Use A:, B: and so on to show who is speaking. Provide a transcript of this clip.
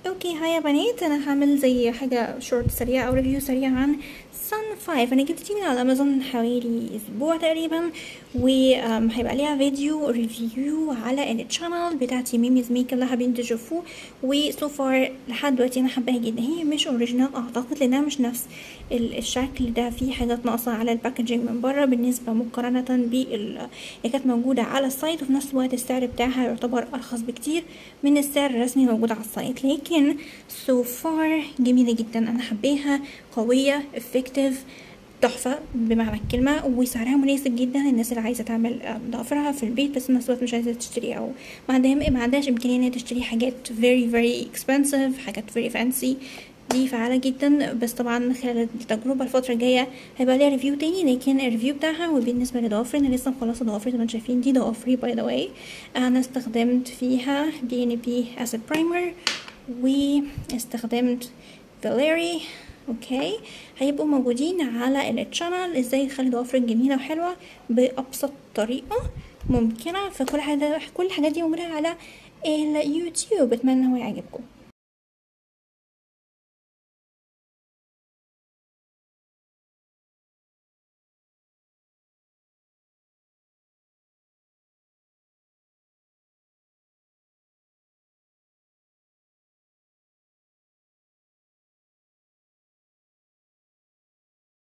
A: اوكي هاي يا بنات انا هعمل زي حاجه شورت سريعه او ريفيو سريع عن سان 5 انا جبت من على امازون حوالي اسبوع تقريبا وهيبقى ليها فيديو ريفيو على الشانل بتاعتي ميميز ميك اللي حابين تشوفوه وسو فار لحد دلوقتي انا حباها جدا هي مش اوريجينال اعتقد لانها مش نفس الشكل ده في حاجات ناقصه على الباكجينج من بره بالنسبه مقارنه بال اللي كانت موجوده على السايت وفي نفس الوقت السعر بتاعها يعتبر ارخص بكتير من السعر الرسمي موجود على السايت لكن سو so فار جميله جدا انا حباها قويه افكتيف تحفة بمعنى الكلمة وسعرها مناسب جدا للناس اللي عايزة تعمل ضوافرها في البيت بس في نفس الوقت مش عايزة تشتري أو ما عندها ما عندهاش إمكانية إن هي تشتري حاجات very very expensive حاجات very fancy دي فعالة جدا بس طبعا خلال التجربة الفترة الجاية هيبقى ليها ريفيو تاني لكن الريفيو بتاعها وبالنسبة لضوافري انا لسه مخلصة ضوافري زي ما انتم شايفين دي ضوافري باي ذا واي انا استخدمت فيها دي ان بي اسيد برايمر واستخدمت فاليري اوكي هيبقوا موجودين على التشانل ازاي نخلي ضوافرك جميله وحلوه بابسط طريقه ممكنه فكل حاجه كل الحاجات دي موجوده على اليوتيوب اتمنى هو يعجبكم